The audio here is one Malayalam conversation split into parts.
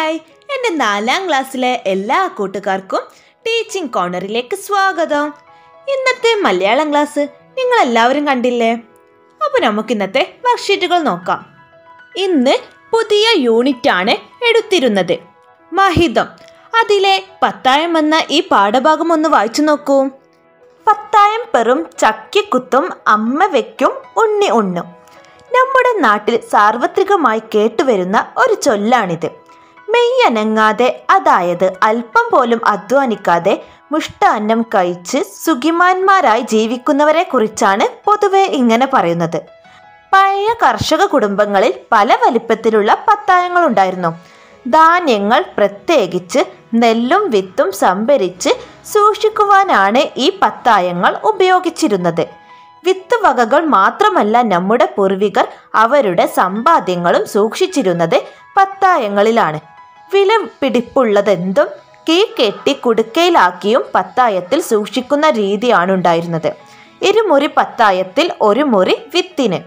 ഹായ് എൻ്റെ നാലാം ക്ലാസ്സിലെ എല്ലാ കൂട്ടുകാർക്കും ടീച്ചിങ് കോർണറിലേക്ക് സ്വാഗതം ഇന്നത്തെ മലയാളം ക്ലാസ് നിങ്ങൾ എല്ലാവരും കണ്ടില്ലേ അപ്പോൾ നമുക്ക് ഇന്നത്തെ വർക്ക്ഷീറ്റുകൾ നോക്കാം ഇന്ന് പുതിയ യൂണിറ്റാണ് എടുത്തിരുന്നത് മഹിതം അതിലെ പത്തായം എന്ന ഈ പാഠഭാഗം ഒന്ന് വായിച്ചു നോക്കൂ പത്തായം പെറും ചക്കിക്കുത്തും അമ്മ വെക്കും ഉണ്ണി ഉണ്ണും നമ്മുടെ നാട്ടിൽ സാർവത്രികമായി കേട്ടുവരുന്ന ഒരു ചൊല്ലാണിത് മെയ്യനങ്ങാതെ അതായത് അല്പം പോലും അധ്വാനിക്കാതെ മുഷ്ടാന്നം കഴിച്ച് സുഖിമാന്മാരായി ജീവിക്കുന്നവരെ കുറിച്ചാണ് പൊതുവെ ഇങ്ങനെ പറയുന്നത് പഴയ കർഷക കുടുംബങ്ങളിൽ പല വലിപ്പത്തിലുള്ള പത്തായങ്ങളുണ്ടായിരുന്നു ധാന്യങ്ങൾ പ്രത്യേകിച്ച് നെല്ലും വിത്തും സംഭരിച്ച് സൂക്ഷിക്കുവാനാണ് ഈ പത്തായങ്ങൾ ഉപയോഗിച്ചിരുന്നത് വിത്ത് വകകൾ മാത്രമല്ല നമ്മുടെ പൂർവികർ അവരുടെ സമ്പാദ്യങ്ങളും സൂക്ഷിച്ചിരുന്നത് പത്തായങ്ങളിലാണ് വില പിടിപ്പുള്ളതെന്തും കീ കെട്ടി കുടുക്കയിലാക്കിയും പത്തായത്തിൽ സൂക്ഷിക്കുന്ന രീതിയാണ് ഉണ്ടായിരുന്നത് ഇരുമുറി പത്തായത്തിൽ ഒരു മുറി വിത്തിന്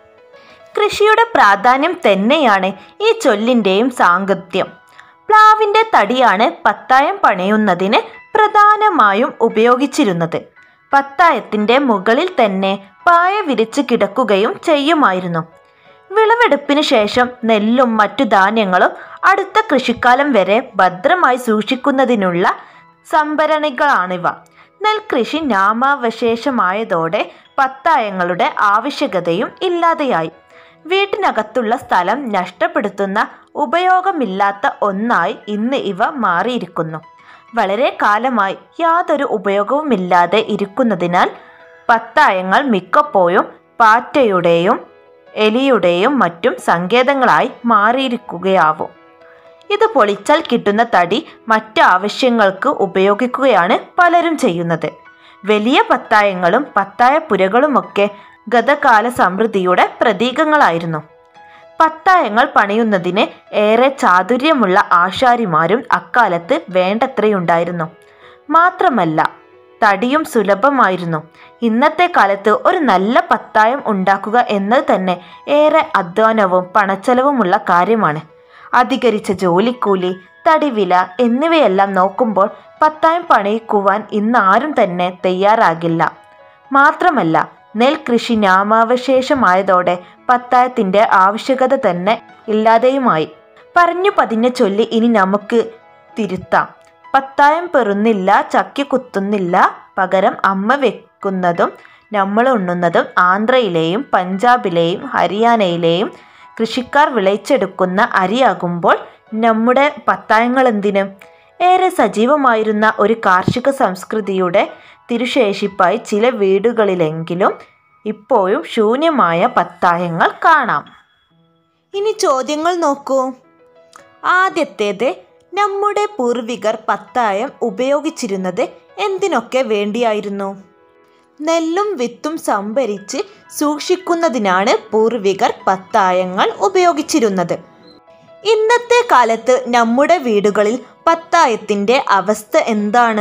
കൃഷിയുടെ പ്രാധാന്യം തന്നെയാണ് ഈ ചൊല്ലിൻ്റെയും സാങ്കത്യം പ്ലാവിൻ്റെ തടിയാണ് പത്തായം പണിയുന്നതിന് പ്രധാനമായും ഉപയോഗിച്ചിരുന്നത് പത്തായത്തിൻ്റെ മുകളിൽ തന്നെ പായ വിരിച്ച് കിടക്കുകയും ചെയ്യുമായിരുന്നു വിളവെടുപ്പിന് ശേഷം നെല്ലും മറ്റു ധാന്യങ്ങളും അടുത്ത കൃഷിക്കാലം വരെ ഭദ്രമായി സൂക്ഷിക്കുന്നതിനുള്ള സംഭരണികളാണിവ നെൽകൃഷി നാമാവശേഷമായതോടെ പത്തായങ്ങളുടെ ആവശ്യകതയും ഇല്ലാതെയായി വീട്ടിനകത്തുള്ള സ്ഥലം നഷ്ടപ്പെടുത്തുന്ന ഉപയോഗമില്ലാത്ത ഒന്നായി ഇന്ന് ഇവ മാറിയിരിക്കുന്നു വളരെ കാലമായി യാതൊരു ഉപയോഗവുമില്ലാതെ ഇരിക്കുന്നതിനാൽ പത്തായങ്ങൾ മിക്കപ്പോഴും പാറ്റയുടെയും എലിയുടെയും മറ്റും സങ്കേതങ്ങളായി മാറിയിരിക്കുകയാവും ഇത് പൊളിച്ചാൽ കിട്ടുന്ന തടി മറ്റ് ആവശ്യങ്ങൾക്ക് ഉപയോഗിക്കുകയാണ് പലരും ചെയ്യുന്നത് വലിയ പത്തായങ്ങളും പത്തായപ്പുരകളുമൊക്കെ ഗതകാല സമൃദ്ധിയുടെ പ്രതീകങ്ങളായിരുന്നു പത്തായങ്ങൾ പണിയുന്നതിന് ഏറെ ചാതുര്യമുള്ള ആശാരിമാരും അക്കാലത്ത് വേണ്ടത്രയുണ്ടായിരുന്നു മാത്രമല്ല തടിയും സുലഭമായിരുന്നു ഇന്നത്തെ കാലത്ത് ഒരു നല്ല പത്തായം ഉണ്ടാക്കുക എന്നത് തന്നെ ഏറെ അധ്വാനവും പണച്ചെലവുമുള്ള കാര്യമാണ് അധികരിച്ച ജോലിക്കൂലി തടിവില എന്നിവയെല്ലാം നോക്കുമ്പോൾ പത്തായം പണിയിക്കുവാൻ ഇന്ന് ആരും തന്നെ തയ്യാറാകില്ല മാത്രമല്ല നെൽകൃഷി നാമാവശേഷമായതോടെ പത്തായത്തിൻ്റെ ആവശ്യകത തന്നെ ഇല്ലാതെയുമായി പറഞ്ഞു പതിഞ്ഞ ചൊല്ലി ഇനി നമുക്ക് തിരുത്താം പത്തായം പെറുന്നില്ല ചക്കി കുത്തുന്നില്ല പകരം അമ്മ വെക്കുന്നതും നമ്മൾ ഉണ്ണുന്നതും ആന്ധ്രയിലെയും പഞ്ചാബിലെയും ഹരിയാനയിലെയും കൃഷിക്കാർ വിളയിച്ചെടുക്കുന്ന അരിയാകുമ്പോൾ നമ്മുടെ പത്തായങ്ങൾ എന്തിന് ഏറെ സജീവമായിരുന്ന ഒരു കാർഷിക സംസ്കൃതിയുടെ തിരുശേഷിപ്പായി ചില വീടുകളിലെങ്കിലും ഇപ്പോഴും ശൂന്യമായ പത്തായങ്ങൾ കാണാം ഇനി ചോദ്യങ്ങൾ നോക്കൂ ആദ്യത്തേത് നമ്മുടെ പൂർവികർ പത്തായം ഉപയോഗിച്ചിരുന്നത് എന്തിനൊക്കെ വേണ്ടിയായിരുന്നു നെല്ലും വിത്തും സംഭരിച്ച് സൂക്ഷിക്കുന്നതിനാണ് പൂർവികർ പത്തായങ്ങൾ ഉപയോഗിച്ചിരുന്നത് ഇന്നത്തെ കാലത്ത് നമ്മുടെ വീടുകളിൽ പത്തായത്തിൻ്റെ അവസ്ഥ എന്താണ്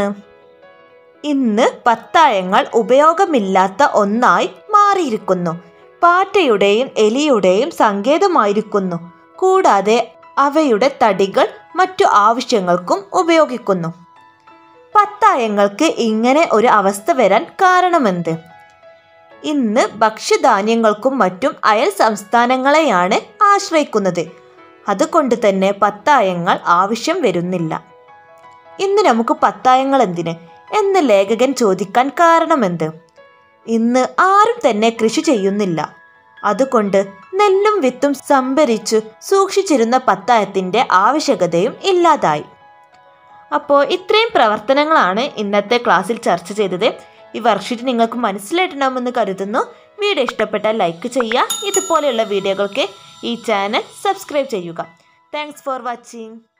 ഇന്ന് പത്തായങ്ങൾ ഉപയോഗമില്ലാത്ത ഒന്നായി മാറിയിരിക്കുന്നു പാറ്റയുടെയും എലിയുടെയും സങ്കേതമായിരിക്കുന്നു കൂടാതെ അവയുടെ തടികൾ മറ്റു ആവശ്യങ്ങൾക്കും ഉപയോഗിക്കുന്നു പത്തായങ്ങൾക്ക് ഇങ്ങനെ ഒരു അവസ്ഥ വരാൻ കാരണമെന്ത് ഇന്ന് ഭക്ഷ്യധാന്യങ്ങൾക്കും മറ്റും അയൽ സംസ്ഥാനങ്ങളെയാണ് ആശ്രയിക്കുന്നത് അതുകൊണ്ട് തന്നെ പത്തായങ്ങൾ ആവശ്യം വരുന്നില്ല ഇന്ന് നമുക്ക് പത്തായങ്ങൾ എന്തിന് എന്ന് ലേഖകൻ ചോദിക്കാൻ കാരണമെന്ത് ഇന്ന് ആരും തന്നെ കൃഷി ചെയ്യുന്നില്ല അതുകൊണ്ട് നെല്ലും വിത്തും സംഭരിച്ചു സൂക്ഷിച്ചിരുന്ന പത്തായത്തിൻ്റെ ആവശ്യകതയും ഇല്ലാതായി അപ്പോൾ ഇത്രയും പ്രവർത്തനങ്ങളാണ് ഇന്നത്തെ ക്ലാസ്സിൽ ചർച്ച ചെയ്തത് ഈ വർക്ക്ഷീറ്റ് നിങ്ങൾക്ക് മനസ്സിലായിട്ടുണ്ടാകുമെന്ന് കരുതുന്നു വീഡിയോ ഇഷ്ടപ്പെട്ടാൽ ലൈക്ക് ചെയ്യുക ഇതുപോലെയുള്ള വീഡിയോകൾക്ക് ഈ ചാനൽ സബ്സ്ക്രൈബ് ചെയ്യുക താങ്ക്സ് ഫോർ വാച്ചിങ്